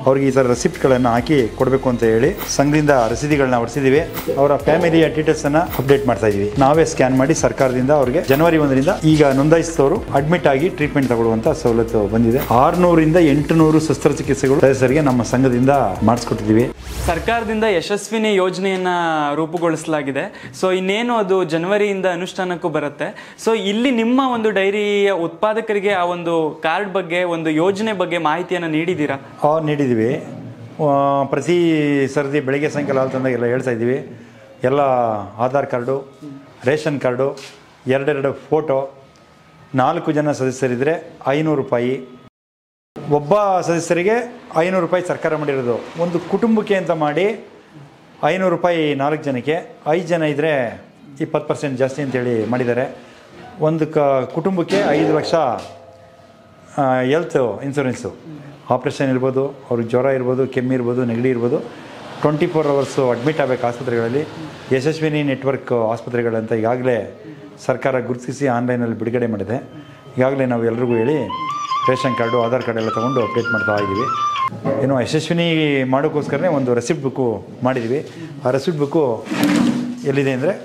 ಅವ್ರಿಗೆ ಈ ಥರ ರೆಸಿಪ್ಟ್ಗಳನ್ನು ಹಾಕಿ ಕೊಡಬೇಕು ಅಂತ ಹೇಳಿ ಸಂಘದಿಂದ ರಸೀದಿಗಳನ್ನ ಹೊಡಿಸಿದ್ದೀವಿ ಅವರ ಫ್ಯಾಮಿಲಿಯ ಡೀಟೇಲ್ಸನ್ನು ಅಪ್ಡೇಟ್ ಮಾಡ್ತಾ ಇದೀವಿ ನಾವೇ ಸ್ಕ್ಯಾನ್ ಮಾಡಿ ಸರ್ಕಾರದಿಂದ ಅವ್ರಿಗೆ ಜನವರಿ ಒಂದರಿಂದ ಈಗ ನೋಂದಾಯಿಸಿದವರು ಅಡ್ಮಿಟ್ ಆಗಿ ಟ್ರೀಟ್ಮೆಂಟ್ ತಗೊಳ್ಳುವಂತ ಸವಲತ್ತು ಬಂದಿದೆ ಆರುನೂರಿಂದ ಎಂಟುನೂರು ಶಸ್ತ್ರಚಿಕಿತ್ಸೆಗಳು ಸದಸ್ಯರಿಗೆ ನಮ್ಮ ಸಂಘದಿಂದ ಮಾಡಿಸ್ಕೊಟ್ಟಿದ್ದೀವಿ ಸರ್ಕಾರದಿಂದ ಯಶಸ್ವಿನಿ ಯೋಜನೆಯನ್ನ ರೂಪುಗೊಳಿಸಲಾಗಿದೆ ಸೊ ಇನ್ನೇನು ಅದು ಜನವರಿಯಿಂದ ಅನುಷ್ಠಾನಕ್ಕೂ ಬರುತ್ತೆ ಸೊ ಇಲ್ಲಿ ನಿಮ್ಮ ಒಂದು ಡೈರಿಯ ಉತ್ಪಾದಕರಿಗೆ ಆ ಒಂದು ಕಾರ್ಡ್ ಬಗ್ಗೆ ಒಂದು ಯೋಜನೆ ಬಗ್ಗೆ ಮಾಹಿತಿಯನ್ನು ನೀಡಿದ್ದೀರಾ ಆ ನೀಡಿದ್ದೀವಿ ಆ, ಪ್ರತಿ ಸರ್ತಿ ಬೆಳಗ್ಗೆ ಸಾಯಂಕಾಲ ಹಾಲು ತಂದಾಗ ಎಲ್ಲ ಹೇಳ್ತಾ ಇದ್ದೀವಿ ಎಲ್ಲ ಆಧಾರ್ ಕಾರ್ಡು ರೇಷನ್ ಕಾರ್ಡು ಎರಡೆರಡು ಫೋಟೋ ನಾಲ್ಕು ಜನ ಸದಸ್ಯರಿದ್ದರೆ ಐನೂರು ರೂಪಾಯಿ ಒಬ್ಬ ಸದಸ್ಯರಿಗೆ ಐನೂರು ರೂಪಾಯಿ ಸರ್ಕಾರ ಮಾಡಿರೋದು ಒಂದು ಕುಟುಂಬಕ್ಕೆ ಅಂತ ಮಾಡಿ ಐನೂರು ರೂಪಾಯಿ ನಾಲ್ಕು ಜನಕ್ಕೆ ಐದು ಜನ ಇದ್ದರೆ ಇಪ್ಪತ್ತು ಪರ್ಸೆಂಟ್ ಜಾಸ್ತಿ ಅಂತೇಳಿ ಮಾಡಿದ್ದಾರೆ ಒಂದು ಕ ಕುಟುಂಬಕ್ಕೆ ಐದು ಲಕ್ಷ ಹೆಲ್ತ್ ಇನ್ಸೂರೆನ್ಸು ಆಪ್ರೇಷನ್ ಇರ್ಬೋದು ಅವ್ರಿಗೆ ಜ್ವರ ಇರ್ಬೋದು ಕೆಮ್ಮಿರ್ಬೋದು ನೆಗಡಿ ಇರ್ಬೋದು ಟ್ವೆಂಟಿ ಫೋರ್ ಅವರ್ಸು ಅಡ್ಮಿಟ್ ಆಗಬೇಕು ಆಸ್ಪತ್ರೆಗಳಲ್ಲಿ ಯಶಸ್ವಿನಿ ನೆಟ್ವರ್ಕ್ ಆಸ್ಪತ್ರೆಗಳಂತ ಈಗಾಗಲೇ ಸರ್ಕಾರ ಗುರುತಿಸಿ ಆನ್ಲೈನಲ್ಲಿ ಬಿಡುಗಡೆ ಮಾಡಿದೆ ಈಗಾಗಲೇ ನಾವು ಎಲ್ರಿಗೂ ಹೇಳಿ ರೇಷನ್ ಕಾರ್ಡು ಆಧಾರ್ ಕಾರ್ಡ್ ಎಲ್ಲ ತೊಗೊಂಡು ಅಪ್ಡೇಟ್ ಮಾಡ್ತಾ ಇದ್ದೀವಿ ಏನು ಯಶಸ್ವಿನಿ ಮಾಡೋಕ್ಕೋಸ್ಕರನೇ ಒಂದು ರೆಸಿಪ್ಟ್ ಬುಕ್ಕು ಮಾಡಿದ್ದೀವಿ ಆ ರೆಸಿಪ್ಟ್ ಬುಕ್ಕು ಎಲ್ಲಿದೆ ಅಂದರೆ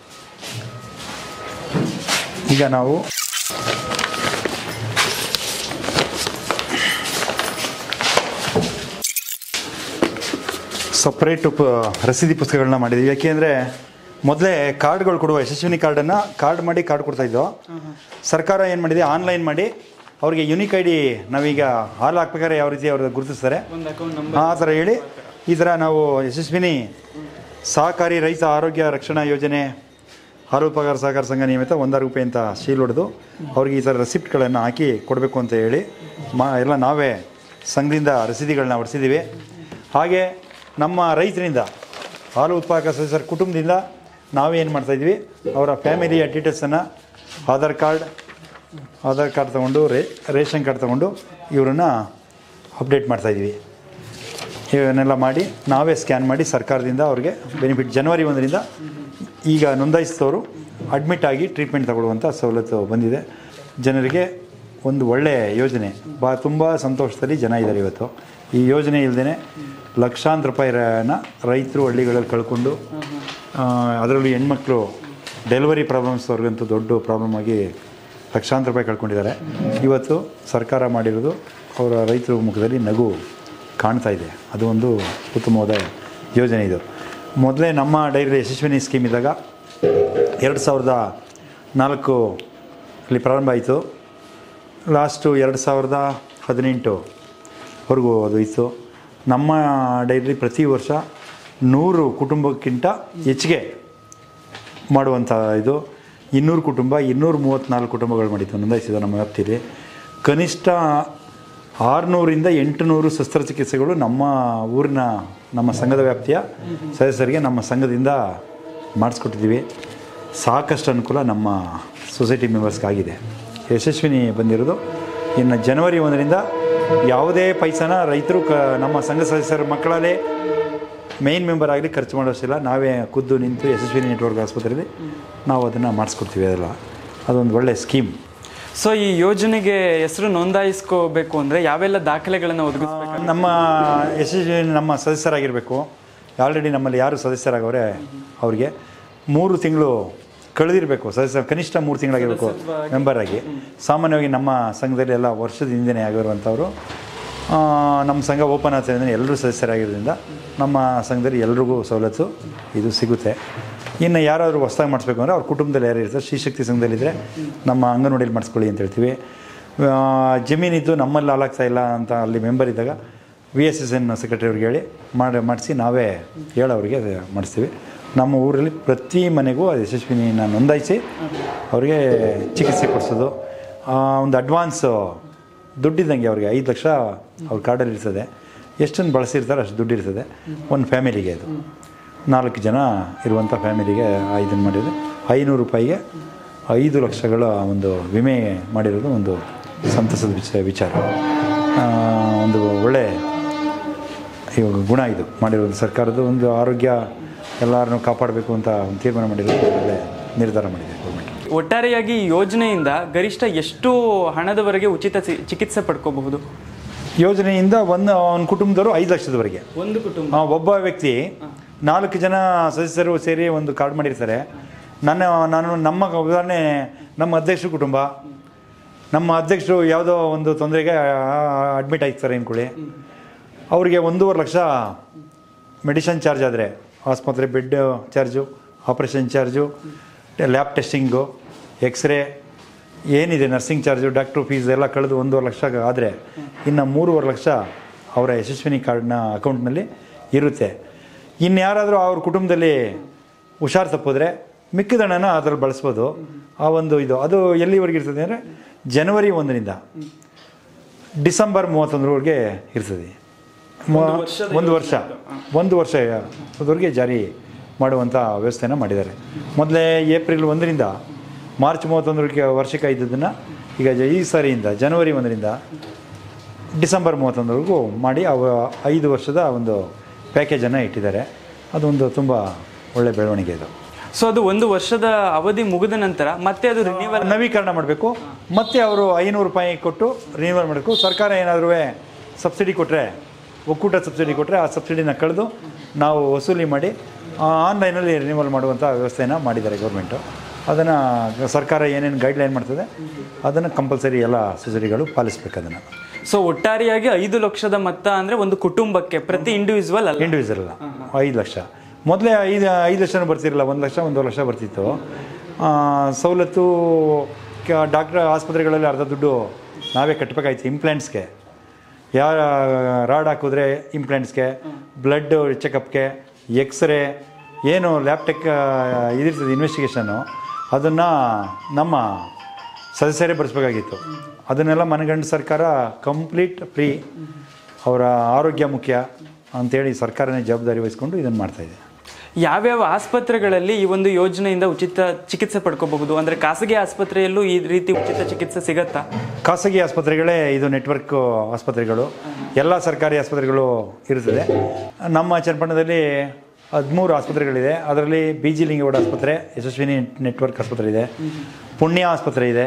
ಈಗ ನಾವು ಸಪ್ರೇಟು ಪ ರಸೀದಿ ಪುಸ್ತಕಗಳನ್ನ ಮಾಡಿದ್ದೀವಿ ಯಾಕೆಂದರೆ ಮೊದಲೇ ಕಾರ್ಡ್ಗಳು ಕೊಡುವ ಯಶಸ್ವಿನಿ ಕಾರ್ಡನ್ನು ಕಾರ್ಡ್ ಮಾಡಿ ಕಾರ್ಡ್ ಕೊಡ್ತಾಯಿದ್ದೋ ಸರ್ಕಾರ ಏನು ಮಾಡಿದೆ ಆನ್ಲೈನ್ ಮಾಡಿ ಅವರಿಗೆ ಯುನಿಕ್ ಐ ಡಿ ನಾವೀಗ ಹಾಲು ಹಾಕ್ಬೇಕಾದ್ರೆ ಯಾವ ರೀತಿ ಅವ್ರದ್ದು ಗುರುತಿಸ್ತಾರೆ ಒಂದು ಅಕೌಂಟ್ ನಂಬರ್ ಆ ಥರ ಹೇಳಿ ಈ ಥರ ನಾವು ಯಶಸ್ವಿನಿ ಸಹಕಾರಿ ರೈತ ಆರೋಗ್ಯ ರಕ್ಷಣಾ ಯೋಜನೆ ಹಾಲು ಉತ್ಪಾದಕರ ಸಹಕಾರ ಸಂಘ ನಿಯಮಿತ ಒಂದಾರು ರೂಪಾಯಿ ಅಂತ ಶೀಲ್ ಹೊಡೆದು ಅವ್ರಿಗೆ ಈ ಥರ ರೆಸಿಪ್ಟ್ಗಳನ್ನು ಹಾಕಿ ಕೊಡಬೇಕು ಅಂತ ಹೇಳಿ ಮಾ ಎಲ್ಲ ನಾವೇ ಸಂಘದಿಂದ ರಸೀದಿಗಳನ್ನ ಹೊಡಿಸಿದ್ದೀವಿ ಹಾಗೆ ನಮ್ಮ ರೈತರಿಂದ ಹಾಲು ಉತ್ಪಾದಕ ಸದಸ್ಯರ ಕುಟುಂಬದಿಂದ ನಾವೇನು ಮಾಡ್ತಾಯಿದ್ವಿ ಅವರ ಫ್ಯಾಮಿಲಿಯ ಡೀಟೇಲ್ಸನ್ನು ಆಧಾರ್ ಕಾರ್ಡ್ ಆಧಾರ್ ಕಾರ್ಡ್ ತೊಗೊಂಡು ರೇ ರೇಷನ್ ಕಾರ್ಡ್ ತೊಗೊಂಡು ಇವರನ್ನು ಅಪ್ಡೇಟ್ ಮಾಡ್ತಾಯಿದ್ವಿ ಇವನ್ನೆಲ್ಲ ಮಾಡಿ ನಾವೇ ಸ್ಕ್ಯಾನ್ ಮಾಡಿ ಸರ್ಕಾರದಿಂದ ಅವ್ರಿಗೆ ಬೆನಿಫಿಟ್ ಜನವರಿ ಒಂದರಿಂದ ಈಗ ನೋಂದಾಯಿಸಿದವರು ಅಡ್ಮಿಟ್ ಆಗಿ ಟ್ರೀಟ್ಮೆಂಟ್ ತಗೊಳ್ಳುವಂಥ ಸವಲತ್ತು ಬಂದಿದೆ ಜನರಿಗೆ ಒಂದು ಒಳ್ಳೆಯ ಯೋಜನೆ ಬಾ ತುಂಬ ಸಂತೋಷದಲ್ಲಿ ಜನ ಇದ್ದಾರೆ ಇವತ್ತು ಈ ಯೋಜನೆ ಇಲ್ಲದೇ ಲಕ್ಷಾಂತರ ರೂಪಾಯಿನ ರೈತರು ಹಳ್ಳಿಗಳಲ್ಲಿ ಕಳ್ಕೊಂಡು ಆ, ಅದರಲ್ಲೂ ಹೆಣ್ಮಕ್ಳು ಡೆಲಿವರಿ ಪ್ರಾಬ್ಲಮ್ಸ್ ಅವ್ರಿಗಂತೂ ದೊಡ್ಡ ಪ್ರಾಬ್ಲಮ್ ಆಗಿ ಲಕ್ಷಾಂತರ ರೂಪಾಯಿ ಕಳ್ಕೊಂಡಿದ್ದಾರೆ ಇವತ್ತು ಸರ್ಕಾರ ಮಾಡಿರೋದು ಅವರ ರೈತರ ಮುಖದಲ್ಲಿ ನಗು ಕಾಣ್ತಾ ಇದೆ ಅದು ಒಂದು ಉತ್ತಮವಾದ ಯೋಜನೆ ಇದು ಮೊದಲೇ ನಮ್ಮ ಡೈರಿ ಯಶಸ್ವಿನಿ ಸ್ಕೀಮ್ ಇದ್ದಾಗ ಎರಡು ಸಾವಿರದ ನಾಲ್ಕು ಅಲ್ಲಿ ಪ್ರಾರಂಭ ಆಯಿತು ಲಾಸ್ಟು ಎರಡು ಸಾವಿರದ ಹದಿನೆಂಟುವರೆಗೂ ಅದು ಇತ್ತು ನಮ್ಮ ಡೈರಿ ಪ್ರತಿ ವರ್ಷ ನೂರು ಕುಟುಂಬಕ್ಕಿಂತ ಹೆಚ್ಚಿಗೆ ಮಾಡುವಂಥ ಇದು ಇನ್ನೂರು ಕುಟುಂಬ ಇನ್ನೂರ ಮೂವತ್ತ್ನಾಲ್ಕು ಕುಟುಂಬಗಳು ಮಾಡಿತ್ತು ನೋಂದಾಯಿಸಿದ ನಮ್ಮ ವ್ಯಾಪ್ತಿಯಲ್ಲಿ ಕನಿಷ್ಠ ಆರುನೂರಿಂದ ಎಂಟುನೂರು ಶಸ್ತ್ರಚಿಕಿತ್ಸೆಗಳು ನಮ್ಮ ಊರಿನ ನಮ್ಮ ಸಂಘದ ವ್ಯಾಪ್ತಿಯ ಸದಸ್ಯರಿಗೆ ನಮ್ಮ ಸಂಘದಿಂದ ಮಾಡಿಸ್ಕೊಟ್ಟಿದ್ದೀವಿ ಸಾಕಷ್ಟು ಅನುಕೂಲ ನಮ್ಮ ಸೊಸೈಟಿ ಮೆಂಬರ್ಸ್ಗಾಗಿದೆ ಯಶಸ್ವಿನಿ ಬಂದಿರೋದು ಇನ್ನು ಜನವರಿ ಒಂದರಿಂದ ಯಾವುದೇ ಪೈಸನ ರೈತರು ಕ ನಮ್ಮ ಸಂಘ ಸದಸ್ಯರ ಮಕ್ಕಳಲ್ಲೇ ಮೇನ್ ಮೆಂಬರ್ ಆಗಲಿ ಖರ್ಚು ಮಾಡೋಷ್ಟಿಲ್ಲ ನಾವೇ ಖುದ್ದು ನಿಂತು ಯಶಸ್ವಿನಿ ನೆಟ್ವರ್ಕ್ ಆಸ್ಪತ್ರೆಯಲ್ಲಿ ನಾವು ಅದನ್ನು ಮಾಡಿಸ್ಕೊಡ್ತೀವಿ ಅದೆಲ್ಲ ಅದೊಂದು ಒಳ್ಳೆಯ ಸ್ಕೀಮ್ ಸೊ ಈ ಯೋಜನೆಗೆ ಹೆಸರು ನೋಂದಾಯಿಸ್ಕೋಬೇಕು ಅಂದ್ರೆ ಯಾವೆಲ್ಲ ದಾಖಲೆಗಳನ್ನು ಒದಗಿಸ್ಬೇಕು ನಮ್ಮ ಯಶಸ್ವಿ ನಮ್ಮ ಸದಸ್ಯರಾಗಿರಬೇಕು ಆಲ್ರೆಡಿ ನಮ್ಮಲ್ಲಿ ಯಾರು ಸದಸ್ಯರಾಗವ್ರೆ ಅವ್ರಿಗೆ ಮೂರು ತಿಂಗಳು ಕಳೆದಿರಬೇಕು ಸದಸ್ಯ ಕನಿಷ್ಠ ಮೂರು ತಿಂಗಳಾಗಿರಬೇಕು ಮೆಂಬರ್ ಆಗಿ ಸಾಮಾನ್ಯವಾಗಿ ನಮ್ಮ ಸಂಘದಲ್ಲಿ ಎಲ್ಲ ವರ್ಷದ ಹಿಂದೆನೇ ಆಗಿರುವಂಥವ್ರು ಆ, ನಮ್ಮ ಸಂಘ ಓಪನ್ ಆಗ್ತದೆ ಎಲ್ಲರೂ ಸದಸ್ಯರಾಗಿರೋದ್ರಿಂದ ನಮ್ಮ ಸಂಘದಲ್ಲಿ ಎಲ್ರಿಗೂ ಸವಲತ್ತು ಇದು ಸಿಗುತ್ತೆ ಇನ್ನು ಯಾರಾದರೂ ಹೊಸ್ದಾಗಿ ಮಾಡಿಸ್ಬೇಕು ಅಂದರೆ ಅವ್ರ ಕುಟುಂಬದಲ್ಲಿ ಯಾರು ಇರ್ತಾರೆ ಶ್ರೀಶಕ್ತಿ ಸಂಘದಲ್ಲಿದ್ದರೆ ನಮ್ಮ ಅಂಗನವಾಡಿಯಲ್ಲಿ ಮಾಡಿಸ್ಕೊಳ್ಳಿ ಅಂತ ಹೇಳ್ತೀವಿ ಆ, ಜಮೀನಿದ್ದು ನಮ್ಮಲ್ಲಿ ಹಾಲಾಗ್ತಾ ಇಲ್ಲ ಅಂತ ಅಲ್ಲಿ ಮೆಂಬರ್ ಇದ್ದಾಗ V S S N secretary ಅವ್ರಿಗೆ ಹೇಳಿ ಮಾಡಿ ಮಾಡಿಸಿ ನಾವೇ ಹೇಳೋರಿಗೆ ಅದು ಮಾಡಿಸ್ತೀವಿ ನಮ್ಮ ಊರಲ್ಲಿ ಪ್ರತಿ ಮನೆಗೂ ಅದು ಯಶಸ್ವಿನಿನ ನೋಂದಾಯಿಸಿ ಅವ್ರಿಗೆ ಚಿಕಿತ್ಸೆ ಕೊಡಿಸೋದು ಆ, ಒಂದು ಅಡ್ವಾನ್ಸು ದುಡ್ಡಿದ್ದಂಗೆ ಅವ್ರಿಗೆ ಐದು ಲಕ್ಷ ಅವ್ರ ಕಾರ್ಡಲ್ಲಿ ಇರ್ತದೆ ಎಷ್ಟನ್ನು ಬಳಸಿರ್ತಾರೆ ಅಷ್ಟು ದುಡ್ಡು ಇರ್ತದೆ ಒಂದು ಫ್ಯಾಮಿಲಿಗೆ ಅದು ನಾಲ್ಕು ಜನ ಇರುವಂಥ ಫ್ಯಾಮಿಲಿಗೆ ಇದನ್ನು ಮಾಡಿದರೆ ಐನೂರು ರೂಪಾಯಿಗೆ ಐದು ಲಕ್ಷಗಳ ಒಂದು ವಿಮೆ ಮಾಡಿರೋದು ಒಂದು ಸಂತಸದ ವಿಚಾರ ವಿಚಾರ ಆ, ಒಂದು ಒಳ್ಳೆ ಇವಾಗ ಗುಣ ಇದು ಮಾಡಿರೋದು ಸರ್ಕಾರದ ಒಂದು ಆರೋಗ್ಯ ಎಲ್ಲರನ್ನೂ ಕಾಪಾಡಬೇಕು ಅಂತ ಒಂದು ತೀರ್ಮಾನ ಮಾಡಿರೋದು ಒಳ್ಳೆ ನಿರ್ಧಾರ ಮಾಡಿದೆ ಗೌರ್ಮೆಂಟ್ ಒಟ್ಟಾರೆಯಾಗಿ ಈ ಯೋಜನೆಯಿಂದ ಗರಿಷ್ಠ ಎಷ್ಟು ಹಣದವರೆಗೆ ಉಚಿತ ಚಿ- ಚಿಕಿತ್ಸೆ ಪಡ್ಕೋಬಹುದು ಯೋಜನೆಯಿಂದ ಒಂದು ಅವನ ಕುಟುಂಬದವರು ಐದು ಲಕ್ಷದವರೆಗೆ ಒಂದು ಕುಟುಂಬ ಆ, ಒಬ್ಬ ವ್ಯಕ್ತಿ ನಾಲ್ಕು ಜನ ಸದಸ್ಯರು ಸೇರಿ ಒಂದು ಕಾರ್ಡ್ ಮಾಡಿರ್ತಾರೆ ನನ್ನ ನಾನು ನಮ್ಮ ಉದಾಹರಣೆ ನಮ್ಮ ಅಧ್ಯಕ್ಷರ ಕುಟುಂಬ ನಮ್ಮ ಅಧ್ಯಕ್ಷರು ಯಾವುದೋ ಒಂದು ತೊಂದರೆಗೆ ಅಡ್ಮಿಟ್ ಆಯ್ತಾರೆ ಅಂದ್ಕೊಳ್ಳಿ ಅವರಿಗೆ ಒಂದೂವರೆ ಲಕ್ಷ ಮೆಡಿಷನ್ ಚಾರ್ಜ್ ಆದರೆ ಆಸ್ಪತ್ರೆ bed charge operation charge lab testing x ray ಏನಿದೆ ನರ್ಸಿಂಗ್ ಚಾರ್ಜು ಡಾಕ್ಟ್ರು ಫೀಸ್ ಎಲ್ಲ ಕಳೆದು ಒಂದೂವರೆ ಲಕ್ಷ ಆದರೆ ಇನ್ನು ಮೂರುವರೆ ಲಕ್ಷ ಅವರ ಯಶಸ್ವಿನಿ ಕಾರ್ಡ್ನ ಅಕೌಂಟ್ನಲ್ಲಿ ಇರುತ್ತೆ ಇನ್ನು ಯಾರಾದರೂ ಅವ್ರ ಕುಟುಂಬದಲ್ಲಿ ಹುಷಾರು ತಪ್ಪಿದ್ರೆ ಮಿಕ್ಕಿದ ಹಣನ ಅದ್ರಲ್ಲಿ ಬಳಸ್ಬೋದು ಆ ಒಂದು ಇದು ಅದು ಎಲ್ಲಿವರೆಗೆ ಇರ್ತದೆ ಅಂದರೆ ಜನವರಿ ಒಂದರಿಂದ ಡಿಸೆಂಬರ್ ಮೂವತ್ತೊಂದರವರೆಗೆ ಇರ್ತದೆ ಮ- ವರ್ಷದ ಒಂದು ವರ್ಷ ಒಂದು ವರ್ಷ ಅದವರೆಗೆ ಜಾರಿ ಮಾಡುವಂಥ ವ್ಯವಸ್ಥೆನ ಮಾಡಿದ್ದಾರೆ ಮೊದಲೇ ಏಪ್ರಿಲ್ ಒಂದರಿಂದ ಮಾರ್ಚ್ ಮೂವತ್ತೊಂದರಕ್ಕೆ ವರ್ಷಕ್ಕೆ ಇದ್ದದನ್ನು ಈಗ ಜ- ಈ ಸಾರಿಯಿಂದ ಜನವರಿ ಒಂದರಿಂದ ಡಿಸೆಂಬರ್ ಮೂವತ್ತೊಂದರವರೆಗೂ ಮಾಡಿ ಅವ ಐದು ವರ್ಷದ ಒಂದು ಪ್ಯಾಕೇಜನ್ನು ಇಟ್ಟಿದ್ದಾರೆ ಅದೊಂದು ತುಂಬ ಒಳ್ಳೆ ಬೆಳವಣಿಗೆ ಇದು ಸೊ ಅದು ಒಂದು ವರ್ಷದ ಅವಧಿ ಮುಗಿದ ನಂತರ ಮತ್ತೆ ಅದು ರಿನ್ಯೂವಲ್ ನವೀಕರಣ ಮಾಡಬೇಕು ಮತ್ತೆ ಅವರು ಐನೂರು ರೂಪಾಯಿ ಕೊಟ್ಟು ರಿನ್ಯೂವಲ್ ಮಾಡಬೇಕು ಸರ್ಕಾರ ಏನಾದರೂ ಸಬ್ಸಿಡಿ ಕೊಟ್ಟರೆ ಒಕ್ಕೂಟ ಸಬ್ಸಿಡಿ ಕೊಟ್ಟರೆ ಆ ಸಬ್ಸಿಡಿನ ಕಳೆದು ನಾವು ವಸೂಲಿ ಮಾಡಿ ಆನ್ಲೈನಲ್ಲಿ ರಿನ್ಯೂವಲ್ ಮಾಡುವಂಥ ವ್ಯವಸ್ಥೆನ ಮಾಡಿದ್ದಾರೆ ಗೌರ್ಮೆಂಟು ಅದನ್ನು ಸರ್ಕಾರ ಏನೇನು ಗೈಡ್ಲೈನ್ ಮಾಡ್ತದೆ ಅದನ್ನು ಕಂಪಲ್ಸರಿ ಎಲ್ಲ ಸೊಸೈಟಿಗಳು ಪಾಲಿಸ್ಬೇಕು ಅದನ್ನು ಸೊ ಒಟ್ಟಾರೆಯಾಗಿ ಐದು ಲಕ್ಷದ ಮೊತ್ತ ಅಂದ್ರೆ ಒಂದು ಕುಟುಂಬಕ್ಕೆ ಪ್ರತಿ ಇಂಡಿವಿಜುವಲ್ ಅಲ್ಲ ಇಂಡಿವಿಜುವಲ್ ಅಲ್ಲ ಐದು ಲಕ್ಷ ಮೊದಲೇ ಐದು ಐದು ಲಕ್ಷನೂ ಬರ್ತಿರಲಿಲ್ಲ ಒಂದು ಲಕ್ಷ ಒಂದೂವರೆ ಲಕ್ಷ ಬರ್ತಿತ್ತು ಆ, ಸವಲತ್ತು ಡಾಕ್ಟ್ರ್ ಆಸ್ಪತ್ರೆಗಳಲ್ಲಿ ಅರ್ಧ ದುಡ್ಡು ನಾವೇ ಕಟ್ಟಬೇಕಾಯ್ತು ಇಂಪ್ಲಾಂಟ್ಸ್ಗೆ ಯಾರ ರಾಡ್ ಹಾಕಿದ್ರೆ ಇಂಪ್ಲಾಂಟ್ಸ್ಗೆ ಬ್ಲಡ್ ಚೆಕಪ್ಗೆ ಎಕ್ಸ್ರೇ ಏನು ಲ್ಯಾಬ್ಟೆಕ್ ಇದಿರ್ತದೆ ಇನ್ವೆಸ್ಟಿಗೇಷನ್ನು ಅದನ್ನು ನಮ್ಮ ಸದಸ್ಯರೇ ಬರೆಸ್ಬೇಕಾಗಿತ್ತು ಅದನ್ನೆಲ್ಲ ಮನಗಂಡು ಸರ್ಕಾರ ಕಂಪ್ಲೀಟ್ ಫ್ರೀ ಅವರ ಆರೋಗ್ಯ ಮುಖ್ಯ ಅಂತೇಳಿ ಸರ್ಕಾರನೇ ಜವಾಬ್ದಾರಿ ವಹಿಸ್ಕೊಂಡು ಇದನ್ನು ಮಾಡ್ತಾಯಿದೆ ಯಾವ್ಯಾವ ಆಸ್ಪತ್ರೆಗಳಲ್ಲಿ ಈ ಒಂದು ಯೋಜನೆಯಿಂದ ಉಚಿತ ಚಿಕಿತ್ಸೆ ಪಡ್ಕೋಬಹುದು ಅಂದ್ರೆ ಖಾಸಗಿ ಆಸ್ಪತ್ರೆಯಲ್ಲೂ ಈ ರೀತಿ ಉಚಿತ ಚಿಕಿತ್ಸೆ ಸಿಗತ್ತಾ ಖಾಸಗಿ ಆಸ್ಪತ್ರೆಗಳೇ ಇದು ನೆಟ್ವರ್ಕ್ ಆಸ್ಪತ್ರೆಗಳು ಎಲ್ಲ ಸರ್ಕಾರಿ ಆಸ್ಪತ್ರೆಗಳು ಇರುತ್ತದೆ ನಮ್ಮ ಚನ್ನಪಟ್ಟಣದಲ್ಲಿ ಹದಿಮೂರು ಆಸ್ಪತ್ರೆಗಳಿದೆ ಅದರಲ್ಲಿ ಬಿ ಜಿ ಲಿಂಗೇಗೌಡ ಆಸ್ಪತ್ರೆ ಯಶಸ್ವಿನಿ ನೆಟ್ವರ್ಕ್ ಆಸ್ಪತ್ರೆ ಇದೆ ಪುಣ್ಯ ಆಸ್ಪತ್ರೆ ಇದೆ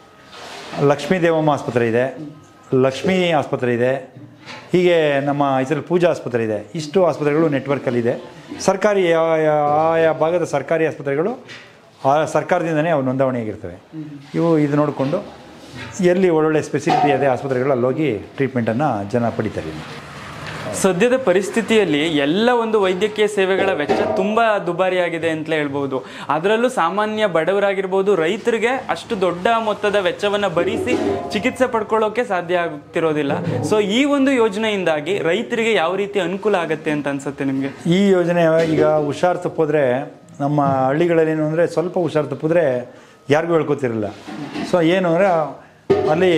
ಲಕ್ಷ್ಮೀ ದೇವಮ್ಮ ಆಸ್ಪತ್ರೆ ಇದೆ ಲಕ್ಷ್ಮೀ ಆಸ್ಪತ್ರೆ ಇದೆ ಹೀಗೆ ನಮ್ಮ ಇದರಲ್ಲಿ ಪೂಜಾ ಆಸ್ಪತ್ರೆ ಇದೆ ಇಷ್ಟು ಆಸ್ಪತ್ರೆಗಳು ನೆಟ್ವರ್ಕಲ್ಲಿದೆ ಸರ್ಕಾರಿ ಯಾ- ಯಾ- ಆಯಾ ಭಾಗದ ಸರ್ಕಾರಿ ಆಸ್ಪತ್ರೆಗಳು ಆ ಸರ್ಕಾರದಿಂದನೇ ಅವು ನೋಂದಣಿಯಾಗಿರ್ತವೆ ಇವು ಇದು ನೋಡಿಕೊಂಡು ಎಲ್ಲಿ ಒಳ್ಳೊಳ್ಳೆ ಸ್ಪೆಸಿಲಿಟಿ ಇದೆ ಆಸ್ಪತ್ರೆಗಳು ಅಲ್ಲಿ ಹೋಗಿ ಟ್ರೀಟ್ಮೆಂಟನ್ನು ಜನ ಪಡಿತಾರೆ ಸದ್ಯದ ಪರಿಸ್ಥಿತಿಯಲ್ಲಿ ಎಲ್ಲ ಒಂದು ವೈದ್ಯಕೀಯ ಸೇವೆಗಳ ವೆಚ್ಚ ತುಂಬಾ ದುಬಾರಿಯಾಗಿದೆ ಅಂತಲೇ ಹೇಳ್ಬಹುದು ಅದರಲ್ಲೂ ಸಾಮಾನ್ಯ ಬಡವರಾಗಿರ್ಬೋದು ರೈತರಿಗೆ ಅಷ್ಟು ದೊಡ್ಡ ಮೊತ್ತದ ವೆಚ್ಚವನ್ನ ಭರಿಸಿ ಚಿಕಿತ್ಸೆ ಪಡ್ಕೊಳ್ಳೋಕೆ ಸಾಧ್ಯ ಆಗ್ತಿರೋದಿಲ್ಲ ಸೊ ಈ ಒಂದು ಯೋಜನೆಯಿಂದಾಗಿ ರೈತರಿಗೆ ಯಾವ ರೀತಿ ಅನುಕೂಲ ಆಗತ್ತೆ ಅಂತ ಅನ್ಸುತ್ತೆ ನಿಮ್ಗೆ ಈ ಯೋಜನೆ ಈಗ ಹುಷಾರು ತಪ್ಪಿದ್ರೆ ನಮ್ಮ ಹಳ್ಳಿಗಳಲ್ಲಿ ಏನು ಅಂದರೆ ಸ್ವಲ್ಪ ಹುಷಾರು ತಪ್ಪಿದ್ರೆ ಯಾರಿಗೂ ಹೇಳ್ಕೊತಿರಲಿಲ್ಲ ಸೊ ಏನು ಅಂದರೆ ಅಲ್ಲಿ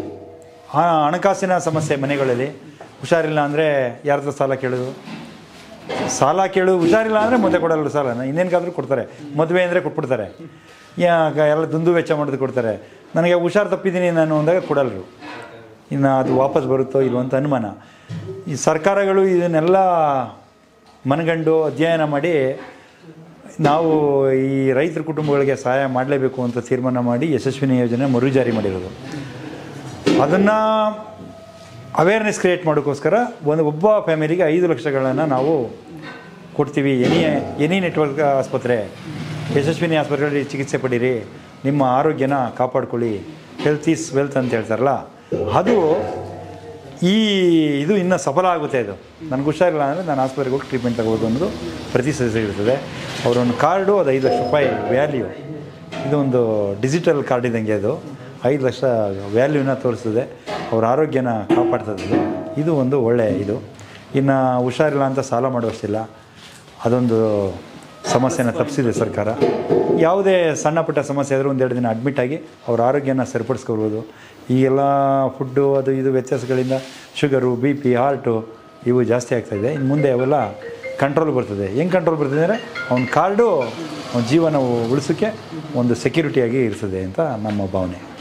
ಆ ಹಣಕಾಸಿನ ಸಮಸ್ಯೆ ಮನೆಗಳಲ್ಲಿ ಹುಷಾರಿಲ್ಲ ಅಂದರೆ ಯಾರ ಹತ್ರ ಸಾಲ ಕೇಳೋದು ಸಾಲ ಕೇಳೋದು ಹುಷಾರಿಲ್ಲ ಅಂದರೆ ಮತ್ತೆ ಕೊಡಲ್ಲ ಸಾಲನ ಇನ್ನೇನ್ಕಾದ್ರೂ ಕೊಡ್ತಾರೆ ಮದುವೆ ಅಂದರೆ ಕೊಟ್ಬಿಡ್ತಾರೆ ಯಾಕ ಎಲ್ಲ ದುಂದು ವೆಚ್ಚ ಮಾಡೋದು ಕೊಡ್ತಾರೆ ನನಗೆ ಹುಷಾರು ತಪ್ಪಿದ್ದೀನಿ ನಾನು ಅಂದಾಗ ಕೊಡಲ್ರು ಇನ್ನು ಅದು ವಾಪಸ್ ಬರುತ್ತೋ ಇಲ್ವೋ ಅಂತ ಅನುಮಾನ ಈ ಸರ್ಕಾರಗಳು ಇದನ್ನೆಲ್ಲ ಮನಗಂಡು ಅಧ್ಯಯನ ಮಾಡಿ ನಾವು ಈ ರೈತರ ಕುಟುಂಬಗಳಿಗೆ ಸಹಾಯ ಮಾಡಲೇಬೇಕು ಅಂತ ತೀರ್ಮಾನ ಮಾಡಿ ಯಶಸ್ವಿನಿ ಯೋಜನೆ ಮರುಜಾರಿ ಮಾಡಿರೋದು ಅದನ್ನು ಅವೇರ್ನೆಸ್ ಕ್ರಿಯೇಟ್ ಮಾಡೋಕ್ಕೋಸ್ಕರ ಒಂದು ಒಬ್ಬ ಫ್ಯಾಮಿಲಿಗೆ ಐದು ಲಕ್ಷಗಳನ್ನು ನಾವು ಕೊಡ್ತೀವಿ ಎನಿ ಎನಿ ನೆಟ್ವರ್ಕ್ ಆಸ್ಪತ್ರೆ ಯಶಸ್ವಿನಿ ಆಸ್ಪತ್ರೆಗಳಲ್ಲಿ ಚಿಕಿತ್ಸೆ ಪಡೀರಿ ನಿಮ್ಮ ಆರೋಗ್ಯನ ಕಾಪಾಡ್ಕೊಳ್ಳಿ ಹೆಲ್ತ್ ಈಸ್ ವೆಲ್ತ್ ಅಂತ ಹೇಳ್ತಾರಲ್ಲ ಅದು ಈ ಇದು ಇನ್ನೂ ಸಫಲ ಆಗುತ್ತೆ ಇದು ನನಗೆ ಹುಷಾರಿಲ್ಲ ಅಂದರೆ ನಾನು ಆಸ್ಪತ್ರೆಗೆ ಹೋಗಿ ಟ್ರೀಟ್ಮೆಂಟ್ ತಗೋಬೋದು ಅನ್ನೋದು ಪ್ರತಿ ಸದಸ್ಯರಿರ್ತದೆ ಅವರೊಂದು ಕಾರ್ಡು ಅದು ಐದು ಲಕ್ಷ ರೂಪಾಯಿ ವ್ಯಾಲ್ಯೂ ಇದು ಒಂದು ಡಿಜಿಟಲ್ ಕಾರ್ಡ್ ಇದ್ದಂಗೆ ಅದು ಐದು ಲಕ್ಷ ವ್ಯಾಲ್ಯೂನ ತೋರಿಸ್ತದೆ ಅವ್ರ ಆರೋಗ್ಯನ ಕಾಪಾಡ್ತದೆ ಇದು. ಇದು ಒಂದು ಒಳ್ಳೆಯ ಇದು ಇನ್ನು ಹುಷಾರಿಲ್ಲ ಅಂತ ಸಾಲ ಮಾಡುವಷ್ಟಿಲ್ಲ ಅದೊಂದು ಸಮಸ್ಯೆನ ತಪ್ಪಿಸಿದೆ ಸರ್ಕಾರ ಯಾವುದೇ ಸಣ್ಣ ಪುಟ್ಟ ಸಮಸ್ಯೆ ಆದರೂ ಒಂದೆರಡು ದಿನ ಅಡ್ಮಿಟ್ ಆಗಿ ಅವ್ರ ಆರೋಗ್ಯನ ಸರಿಪಡಿಸ್ಕೋಬೋದು ಈಗೆಲ್ಲ ಫುಡ್ಡು ಅದು ಇದು ವ್ಯತ್ಯಾಸಗಳಿಂದ ಶುಗರು ಬಿ ಪಿ ಹಾರ್ಟು ಇವು ಜಾಸ್ತಿ ಆಗ್ತಾಯಿದೆ ಇನ್ನು ಮುಂದೆ ಅವೆಲ್ಲ ಕಂಟ್ರೋಲ್ ಬರ್ತದೆ ಹೆಂಗೆ ಕಂಟ್ರೋಲ್ ಬರ್ತದೆ ಅಂದರೆ ಅವ್ನ ಕಾರ್ಡು ಅವ್ನ ಜೀವನ ಉಳಿಸೋಕ್ಕೆ ಒಂದು ಸೆಕ್ಯೂರಿಟಿಯಾಗಿ ಇರ್ತದೆ ಅಂತ ನಮ್ಮ ಭಾವನೆ